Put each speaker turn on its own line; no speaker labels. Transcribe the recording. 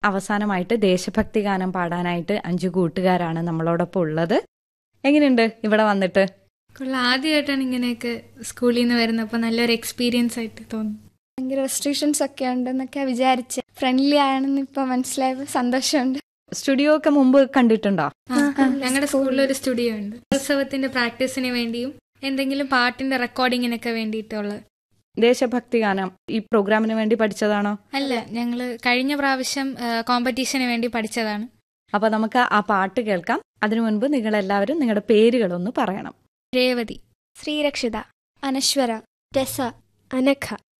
അവസാനമായിട്ട് ദേശഭക്തി ഗാനം പാടാനായിട്ട് അഞ്ചു കൂട്ടുകാരാണ് നമ്മളോടൊപ്പം ഉള്ളത് എങ്ങനെയുണ്ട് ഇവിടെ വന്നിട്ട്
കൊള്ളാം ആദ്യമായിട്ടാണ് ഇങ്ങനെയൊക്കെ സ്കൂളിൽ നിന്ന് വരുന്നപ്പോൾ നല്ലൊരു എക്സ്പീരിയൻസ് ആയിട്ട് തോന്നുന്നു
ഭയങ്കര റെസ്ട്രിക്ഷൻസ് ഒക്കെ ഉണ്ടെന്നൊക്കെ വിചാരിച്ച് ഫ്രണ്ട്ലി ആണെന്ന് ഇപ്പൊ മനസ്സിലായപ്പോൾ സന്തോഷമുണ്ട്
സ്റ്റുഡിയോ ഒക്കെ മുമ്പ് കണ്ടിട്ടുണ്ടോ
ഞങ്ങളുടെ സ്കൂളിൽ ഒരു സ്റ്റുഡിയോ ഉണ്ട് ഉത്സവത്തിന്റെ പ്രാക്ടീസിന് വേണ്ടിയും എന്തെങ്കിലും പാട്ടിന്റെ റെക്കോർഡിങ്ങിനൊക്കെ വേണ്ടിയിട്ടുള്ള
ദേശഭക്തി ഗാനം ഈ പ്രോഗ്രാമിന് വേണ്ടി പഠിച്ചതാണോ
അല്ല ഞങ്ങൾ കഴിഞ്ഞ പ്രാവശ്യം കോമ്പറ്റീഷന് വേണ്ടി പഠിച്ചതാണ്
അപ്പൊ നമുക്ക് ആ പാട്ട് കേൾക്കാം അതിനു മുൻപ് നിങ്ങൾ എല്ലാവരും നിങ്ങളുടെ പേരുകളൊന്ന് പറയണം
രേവതി
ശ്രീരക്ഷിത അനശ്വര ടെസ അനഘ